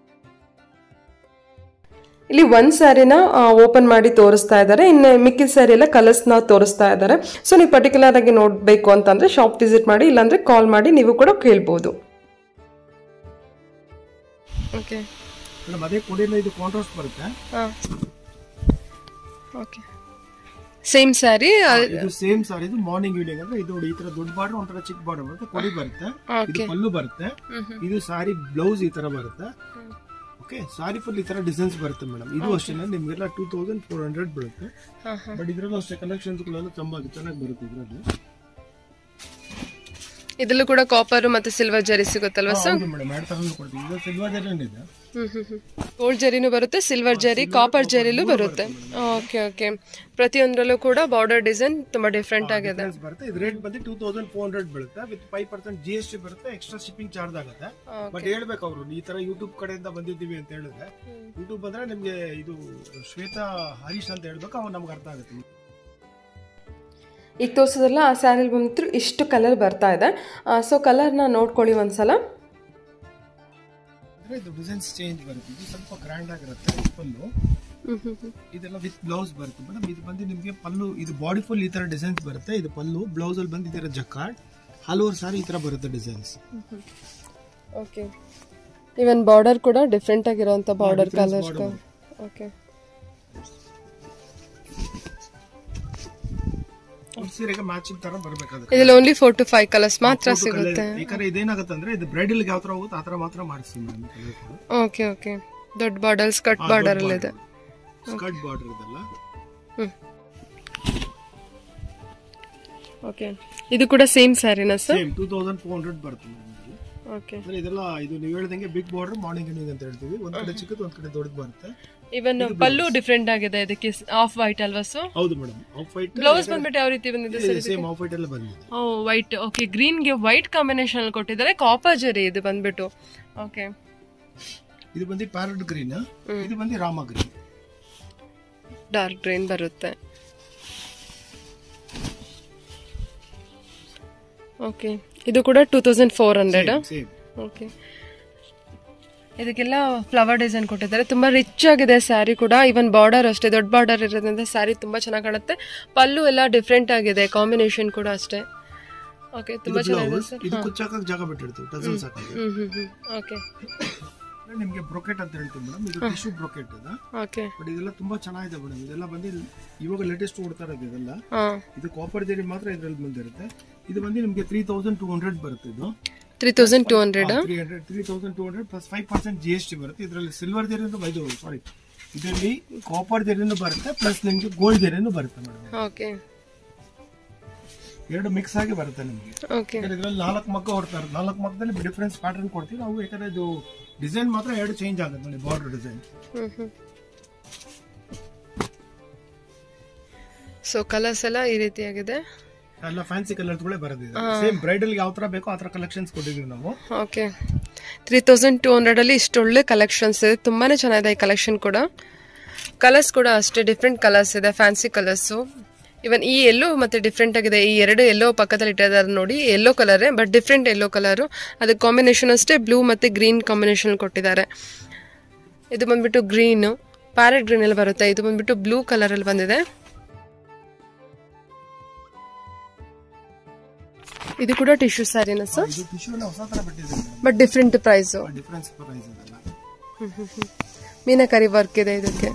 ಇಲ್ಲಿ ಒಂದ್ ಸ್ಯಾರಿನ ಓಪನ್ ಮಾಡಿ ತೋರಿಸ್ತಾ ಇದ್ದಾರೆ ಇನ್ನು ಮಿಕ್ಕಿದ ಸ್ಯಾರಿ ಎಲ್ಲ ಕಲರ್ಸ್ನ ತೋರಿಸ್ತಾ ಇದ್ದಾರೆ ಸೊ ನೀವು ಪರ್ಟಿಕ್ಯುಲರ್ ಆಗಿ ನೋಡಬೇಕು ಅಂತಂದ್ರೆ ಶಾಪ್ ವಿಸಿಟ್ ಮಾಡಿ ಇಲ್ಲಾಂದ್ರೆ ಕಾಲ್ ಮಾಡಿ ನೀವು ಕೂಡ ಕೇಳ್ಬೋದು ಓಕೆ ಮೇಡಮ್ ಅದೇ ಕೊಡಿಯಲ್ಲಿ ಇದು ಕಾಂಟ್ರಾಸ್ಟ್ ಬರುತ್ತೆ ಹಾಂ ಓಕೆ ಸೇಮ್ ಸ್ಯಾರಿ ಇದು ಸೇಮ್ ಸಾರಿ ಇದು ಮಾರ್ನಿಂಗ್ ಈವ್ನಿಂಗ್ ಅಂದ್ರೆ ಇದು ಈ ತರ ದೊಡ್ಡ ಬಾರ್ಡರ್ ಒಂಥರ ಚಿಕ್ಕ ಬಾರ್ಡರ್ ಬರುತ್ತೆ ಕೊಡಿ ಬರುತ್ತೆ ಇದು ಓಕೆ ಪಲ್ಲು ಬರುತ್ತೆ ಇದು ಸಾರಿ ಬ್ಲೌಸ್ ಈ ತರ ಬರುತ್ತೆ ಓಕೆ ಸಾರಿ ಫುಲ್ ಈ ತರ ಡಿಸೈನ್ಸ್ ಬರುತ್ತೆ ಮೇಡಮ್ ಇದು ಅಷ್ಟೇ ನಿಮ್ಗೆಲ್ಲ ಟೂ ತೌಸಂಡ್ ಫೋರ್ ಹಂಡ್ರೆಡ್ ಬರುತ್ತೆ ಹಾಂ ಹಾಂ ಬಟ್ ಇದ್ರಲ್ಲೂ ಅಷ್ಟೇ ಕಲೆಕ್ಷನ್ಸ್ ಗಳೆಲ್ಲ ತುಂಬಾ ಚೆನ್ನಾಗಿ ಬರುತ್ತೆ ಇದ್ರಲ್ಲಿ ಇದರಲ್ಲೂ ಕೂಡ ಕಾಪರ್ ಮತ್ತೆ ಸಿಲ್ವರ್ ಜರಿ ಸಿಗುತ್ತಲ್ವಾ ಸರ್ ಹೌದು ಮೇಡಮ್ ಎರಡು ತರನು ಕೊಡ್ತೀವಿ ಇದು ಸಿಲ್ವರ್ ಜರಿ ಇದೆ ಗೋಲ್ಡ್ ಜರಿನೂ ಬರುತ್ತೆ ಸಿಲ್ವರ್ ಜರಿ ಕಾಪರ್ ಜರಿಲೂ ಬರುತ್ತೆ ಓಕೆ ಓಕೆ ಪ್ರತಿಯೊಂದರಲ್ಲೂ ಕೂಡ ಬಾರ್ಡರ್ ಡಿಸೈನ್ ತುಂಬಾ ಡಿಫ್ರೆಂಟ್ ಆಗಿದೆ Difference ಬರುತ್ತೆ ಇದು ರೇಟ್ ಬಂದು ಟೂ ತೌಸಂಡ್ ಫೋರ್ ಹಂಡ್ರೆಡ್ ಬೀಳುತ್ತೆ with five percent G S T ಬರುತ್ತೆ ಎಕ್ಸ್ಟ್ರಾ ಶಿಪ್ಪಿಂಗ್ ಚಾರ್ಜ್ ಆಗುತ್ತೆ ಬಟ್ ಹೇಳ್ಬೇಕು ಅವರು ಈ ತರ ಯೂಟ್ಯೂಬ್ ಕಡೆಯಿಂದ ಬಂದಿದ್ದೀವಿ ಅಂತ ಹೇಳಿದ್ರೆ ಯೂಟ್ಯೂಬ್ ಬಂದ್ರೆ ನಿಮ್ಗೆ ಇದು ಶ್ವೇತಾ ಹರೀಶ್ ಅಂತ ಹೇಳ್ಬೇಕು ಅವ್ರು ನಮ್ಗೆ ಅರ್ಥ ಆಗುತ್ತೆ ಈಗ ತೋರಿಸೋದಲ್ಲ ಆ ಸ್ಯಾರಿಲಿ ಬಂತು ಇಷ್ಟು ಕಲರ್ ಬರ್ತಾ ಇದೆ ಸೊ ಕಲರ್ನ ನೋಡ್ಕೊಳ್ಳಿ ಒಂದ್ಸಲ ಅಂದ್ರೆ ಇದು ಡಿಸೈನ್ಸ್ ಚೇಂಜ್ ಬರುತ್ತೆ ಇದು ಸ್ವಲ್ಪ ಗ್ರ್ಯಾಂಡ್ ಆಗಿರುತ್ತೆ ಪಲ್ಲು ಇದೆಲ್ಲ ವಿತ್ ಬ್ಲೌಸ್ ಬರುತ್ತೆ ಮೇಡಮ್ ಇದು ಬಂದು ನಿಮಗೆ ಪಲ್ಲು ಇದು ಬಾಡಿ ಫುಲ್ ಈ ತರ ಡಿಸೈನ್ಸ್ ಬರುತ್ತೆ ಇದು ಪಲ್ಲು ಬ್ಲೌಸ್ ಅಲ್ಲಿ ಬಂದು ಈ ತರ ಜಕ್ಕಾಡ್ ಹಲವಾರು ಸಾರಿ ಈ ತರ ಬರುತ್ತೆ ಡಿಸೈನ್ಸ್ ಓಕೆ ಇವನ್ ಬಾರ್ಡರ್ ಕೂಡ ಡಿಫ್ರೆಂಟ್ ಆಗಿರೋಂಥ ಬಾರ್ಡರ್ ಕಲರ್ ಓಕೆ ಸೀರೆಗೆ ಮ್ಯಾಚಿಂಗ್ ತರ ಬರ್ಬೇಕಾದ್ರೆ ಇದ್ರಲ್ಲಿ only four to five colours ಮಾತ್ರ ಸಿಗುತ್ತೆ ಯಾಕಂದ್ರೆ ಇದೇನಾಗುತ್ತೆ ಅಂದ್ರೆ ಇದು ಬ್ರೈಡಲ್ ಯಾವ ತರ ಹೋಗುತ್ತೆ ಆ ತರ ಮಾತ್ರ ಮಾಡಿಸ್ತೀವಿ ಮೇಡಮ್ ಓಕೆ ಓಕೆ ದೊಡ್ಡ ಬಾರ್ಡರ್ ಸ್ಕರ್ಟ್ ಬಾರ್ಡರ್ ಅಲ್ಲಿ ಇದೆ ಸ್ಕರ್ಟ್ ಬಾರ್ಡರ್ ಇದೆಲ್ಲ ಓಕೆ ಇದು ಕೂಡ ಸೇಮ್ ಸ್ಯಾರಿನಾ sir same two thousand four hundred ಬರುತ್ತೆ ಮೇಡಮ್ ಓಕೆ ಅಂದ್ರೆ ಇದೆಲ್ಲ ಇದು ನೀವು ಹೇಳ್ದಂಗೆ ಬಿಗ್ ಬಾರ್ಡರ್ ಮಾರ್ನಿಂಗ್ ಈವ್ನಿಂಗ್ ಅಂತ ಹೇಳ್ತೀವಿ ಒಂದ್ ಕಡೆ ಚಿಕ್ಕದು ಒಂದ್ ಕಡೆ ದೊಡ್ಡದು ಬರುತ್ತೆ ಇವನ್ ಪಲ್ಲು ಡಿಫ್ರೆಂಟ್ ಆಗಿದೆ ಇದಕ್ಕೆ ಆಫ್ ವೈಟ್ ಅಲ್ವಾ ಸೊ ಹೌದು ಮೇಡಮ್ ಆಫ್ ವೈಟ್ ಬ್ಲೌಸ್ ಬಂದ್ಬಿಟ್ಟು ಯಾವ ರೀತಿ ಬಂದಿದೆ ಸರ್ ಸೇಮ್ ಆಫ್ ವೈಟ್ ಎಲ್ಲ ಬಂದಿದೆ ಓ ವೈಟ್ ಓಕೆ ಗ್ರೀನ್ಗೆ ವೈಟ್ ಕಾಂಬಿನೇಷನ್ ಅಲ್ಲಿ ಕೊಟ್ಟಿದ್ದಾರೆ ಕಾಪರ್ ಜರಿ ಇದು ಬಂದ್ಬಿಟ್ಟು ಓಕೆ ಇದು ಬಂದು ಪ್ಯಾರಟ್ ಗ್ರೀನ್ ಇದು ಬಂದು ರಾಮ ಗ್ರೀನ್ ಡಾರ್ಕ್ ಗ್ರೀನ್ ಬರುತ್ತೆ ಓಕೆ ಇದು ಕೂಡ two thousand four hundred same okay ಇದಕ್ಕೆಲ್ಲ ಫ್ಲವರ್ ಡಿಸೈನ್ ಕೊಟ್ಟಿದ್ದಾರೆ ತುಂಬಾ ರಿಚ್ ಆಗಿದೆ ಸ್ಯಾರಿ ಕೂಡ ಇವನ್ ಬಾರ್ಡರ್ ಅಷ್ಟೇ ದೊಡ್ಡ ಬಾರ್ಡರ್ ಇರೋದ್ರಿಂದ ಸ್ಯಾರಿ ತುಂಬಾ ಚೆನ್ನಾಗಿ ಕಾಣುತ್ತೆ ಪಲ್ಲು ಎಲ್ಲ ಡಿಫ್ರೆಂಟ್ ಆಗಿದೆ ಕಾಂಬಿನೇಷನ್ ಕೂಡ ಅಷ್ಟೇ ಓಕೆ ತುಂಬಾ ಚೆನ್ನಾಗಿದೆ ಬ್ಲೌಸ್ ಸರ್ ಇದು ಕುಚ್ಚಾಕಕ್ ಜಾಗ ಬಿಟ್ಟಿರ್ತೀವಿ ಟಸಲ್ಸ್ ಹಾಕಕ್ಕೆ ಹ್ಮ್ ಹ್ಮ್ ಹ್ಮ್ ಓಕೆ ಅಂದ್ರೆ ನಿಮ್ಗೆ ಬ್ರೊಕೆಟ್ ಅಂತ ಹೇಳ್ತೀವಿ ಮೇಡಮ್ ಇದು ಟಿಶ್ಯೂ ಬ್ರೊಕೆಟ್ ಇದೆ ಓಕೆ ಬಟ್ ಇದೆಲ್ಲ ತುಂಬಾ ಚೆನ್ನಾಗಿದೆ ಮೇಡಮ್ ಇದೆಲ್ಲ ಬಂದು ಇವಾಗ ಲೇಟೆಸ್ಟ್ ಓಡ್ತಾ ಇರೋದು ಇದೆಲ್ಲ ಹಾ ಇದು ಕಾಪರ್ ಜರಿ ಮಾತ್ರ ಇದ್ರಲ್ಲಿ ಬಂದಿರುತ್ತೆ ಇದು ಬಂದು ನಿಮ್ಗೆ ತ್ರೀ ತೌಸಂಡ್ ಟೂ ಹಂಡ್ರೆಡ್ ಬರುತ್ತೆ ಇದು three thousand two hundred three hundred three thousand two hundred plus five percent G S T ಬರುತ್ತೆ ಇದರಲ್ಲಿ ಸಿಲ್ವರ್ ಜರಿನೂ ಇದು ಸಾರಿ ಇದರಲ್ಲಿ ಕಾಪರ್ ಜರಿನೂ ಬರುತ್ತೆ ಪ್ಲಸ್ ನಿಮ್ಗೆ ಗೋಲ್ಡ್ ಜರಿನೂ ಬರುತ್ತೆ ಮೇಡಮ್ ಓಕೆ ಎರಡು ಮಿಕ್ಸ್ ಆಗಿ ಬರುತ್ತೆ ನಿಮಗೆ ಓಕೆ ಇದರಲ್ಲಿ ನಾಲ್ಕು ಮಗ್ಗ ಹೊಡ್ತಾರೆ ನಾಲ್ಕು ಮಗ್ಗದಲ್ಲಿ ಡಿಫ್ರೆನ್ಸ್ ಪ್ಯಾಟರ್ನ್ ಕೊಡ್ತೀವಿ ನಾವು ಯಾಕಂದ್ರೆ ಇದು ಡಿಸೈನ್ ಮಾತ್ರ ಎರಡು ಚೇಂಜ್ ಆಗುತ್ತೆ ನೋಡಿ ಬಾರ್ಡರ್ ಡಿಸೈನ್ ಹ್ಮ್ ಹ್ಮ್ ಸೊ ಕಲರ್ಸ್ ಎಲ್ಲ ಈ ರೀತಿಯಾಗಿದೆ ಎಲ್ಲ ಫ್ಯಾನ್ಸಿ ಕಲರ್ಸ್ಗಳೇ ಬರೋದಿದೆ ಸೇಮ್ ಬ್ರೈಡಲ್ ಯಾವ ತರ ಬೇಕೋ ಆ ತರ ಕಲೆಕ್ಷನ್ಸ್ ಕೊಟ್ಟಿದ್ದೀವಿ ನಾವು ಓಕೆ ತ್ರೀ ತೌಸಂಡ್ ಟೂ ಹಂಡ್ರೆಡಲ್ಲಿ ಇಷ್ಟೊಳ್ಳೆ ಕಲೆಕ್ಷನ್ಸ್ ಇದೆ ತುಂಬಾ ಚೆನ್ನಾಗಿದೆ ಈ ಕಲೆಕ್ಷನ್ ಕೂಡ ಕಲರ್ಸ್ ಕೂಡ ಅಷ್ಟೇ ಡಿಫ್ರೆಂಟ್ ಕಲರ್ಸ್ ಇದೆ ಫ್ಯಾನ್ಸಿ ಕಲರ್ಸು ಇವನ್ ಈ ಎಲ್ಲೋ ಮತ್ತೆ ಡಿಫ್ರೆಂಟ್ ಆಗಿದೆ ಈ ಎರಡು ಎಲ್ಲೋ ಪಕ್ಕದಲ್ಲಿ ಇಟ್ಟಿದ್ದಾರೆ ನೋಡಿ ಎಲ್ಲೋ ಕಲರೇ ಬಟ್ ಡಿಫ್ರೆಂಟ್ ಎಲ್ಲೋ ಕಲರು ಅದಕ್ಕೆ ಕಾಂಬಿನೇಷನ್ ಅಷ್ಟೇ ಬ್ಲೂ ಮತ್ತು ಗ್ರೀನ್ ಕಾಂಬಿನೇಷನ್ ಕೊಟ್ಟಿದ್ದಾರೆ ಇದು ಬಂದ್ಬಿಟ್ಟು ಗ್ರೀನು ಪ್ಯಾರೆಟ್ ಗ್ರೀನ್ ಅಲ್ಲಿ ಬರುತ್ತೆ ಇದು ಬಂದ್ಬಿಟ್ಟು ಬ್ಲೂ ಕಲರಲ್ಲಿ ಬಂದಿದೆ ಇದು ಕೂಡ ಟಿಶ್ಯೂ ಸ್ಯಾರಿನ ಸರ್ ಇದು ಟಿಶ್ಯೂ ಹೊಸ ತರ ಬಿಟ್ಟಿದ್ದೀವಿ but different price difference price ಇದೆಲ್ಲ ಮೀನಾಕರಿ ವರ್ಕ್ ಇದೆ ಇದಕ್ಕೆ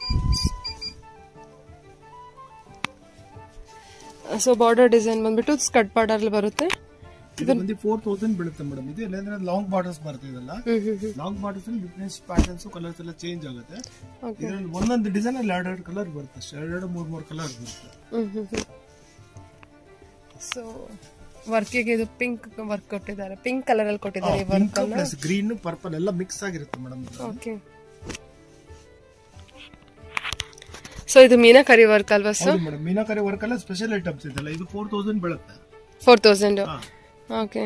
ಸೊ ಬಾರ್ಡರ್ ಡಿಸೈನ್ ಬಂದ್ಬಿಟ್ಟು ಸ್ಕಟ್ ಬಾರ್ಡರ್ ಬರುತ್ತೆ ಇದು ಬಂದು ಫೋರ್ ತೌಸಂಡ್ ಬೀಳುತ್ತೆ ಮೇಡಮ್ ಇದು ಇಲ್ಲಾಂದ್ರೆ ಲಾಂಗ್ ಬಾರ್ಡರ್ಸ್ ಬರ್ತಿದಲ್ಲ ಹ್ಮ್ ಹ್ಮ್ ಹ್ಮ್ ಲಾಂಗ್ ಬಾರ್ಡರ್ಸ್ ಅಲ್ಲಿ ಡಿಫ್ರೆನ್ಸ್ ಪ್ಯಾಟರ್ನ್ಸ್ ಕಲರ್ಸ್ ಎಲ್ಲ ಚೇಂಜ್ ಆಗುತ್ತೆ ಓಕೆ ಇದರಲ್ಲಿ ಒಂದೊಂದು ಡಿಸೈನ್ ಅಲ್ಲಿ ಎರಡೆರಡು ಕಲರ್ ಬರುತ್ತೆ ಅಷ್ಟೇ ಎರಡೆರಡು ಮೂರ್ ಮೂರು ಕಲರ್ ಬರುತ್ತೆ ಹ್ಮ್ ಹ್ಮ್ ಹ್ಮ್ ಸೊ ವರ್ಕಿಗೆ ಇದು ಪಿಂಕ್ ವರ್ಕ್ ಕೊಟ್ಟಿದ್ದಾರೆ ಪಿಂಕ್ ಕಲರ್ ಅಲ್ಲಿ ಕೊಟ್ಟಿದ್ದಾರೆ ಈ work pink plus green purple ಎಲ್ಲ ಮಿಕ್ಸ್ ಆಗಿರುತ್ತೆ ಮೇಡಮ್ ಓಕೆ ಸೊ ಇದು ಮೀನಾಕರಿ ವರ್ಕ್ ಅಲ್ವಾ ಸರ್ ಹೌದು ಮೇಡಮ್ ಮೀನಾಕರಿ ವರ್ಕ್ ಎಲ್ಲ ಸ್ಪೆಷಲ್ ಐಟಮ್ಸ್ ಇದೆಲ್ಲ ಇದು ಫೋರ್ ತೌಸಂಡ್ ಬೀಳುತ್ತೆ ಫೋರ್ ತೌಸಂಡ್ ಹಾ. ಓಕೆ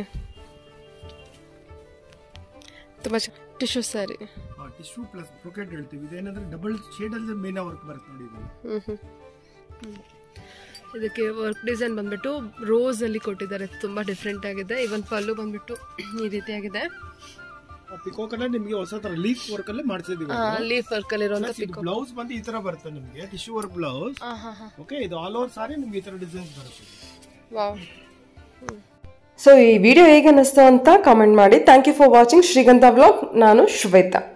ತುಂಬ tissue sari tissue plus brocade ಹೇಳ್ತೀವಿ ಇದೇನಂದ್ರೆ ಡಬಲ್ ಶೇಡ್ ಅಲ್ಲಿ ಮೀನಾ ವರ್ಕ್ ಬರುತ್ತೆ ನೋಡಿ ಇದು ಹ್ಮ್ ಹ್ಮ್ ಹ್ಮ್. ಇದಕ್ಕೆ ವರ್ಕ್ ಡಿಸೈನ್ ಬಂದ್ಬಿಟ್ಟು ರೋಸ್ ಅಲ್ಲಿ ಕೊಟ್ಟಿದ್ದಾರೆ ತುಂಬಾ ಡಿಫ್ರೆಂಟ್ ಆಗಿದೆ ಇವನ್ ಪಲ್ಲು ಬಂದ್ಬಿಟ್ಟು ಈ ರೀತಿ ಆಗಿದೆ ಪಿಕೋಕ್ ಅನ್ನ ನಿಮ್ಗೆ ಹೊಸ ತರ ಲೀಫ್ ವರ್ಕ್ ಅಲ್ಲೇ ಮಾಡ್ಸಿದೀವಿ ಲೀಫ್ ವರ್ಕ್ ಅಲ್ಲಿ ಇರುವಂತ ಪಿಕೋ ಬ್ಲೌಸ್ ಬಂದು ಈ ತರ ಬರುತ್ತೆ ನಿಮ್ಗೆ ಟಿಶ್ಯೂ ವರ್ಕ್ ಬ್ಲೌಸ್ ಹಾ ಹಾ ಹಾ ಓಕೆ ಇದು ಆಲ್ ಓವರ್ ಸಾರಿ ನಿಮ್ಗೆ ಈ ತರ ಡಿಸೈನ್ಸ್ ಬರುತ್ತೆ ವಾವ್ ಸೊ ಈ ವಿಡಿಯೋ ಹೇಗೆ ಅನ್ನಿಸ್ತು ಅಂತ ಕಾಮೆಂಟ್ ಮಾಡಿ thank you for watching Shrigandha blog ನಾನು ಶ್ವೇತಾ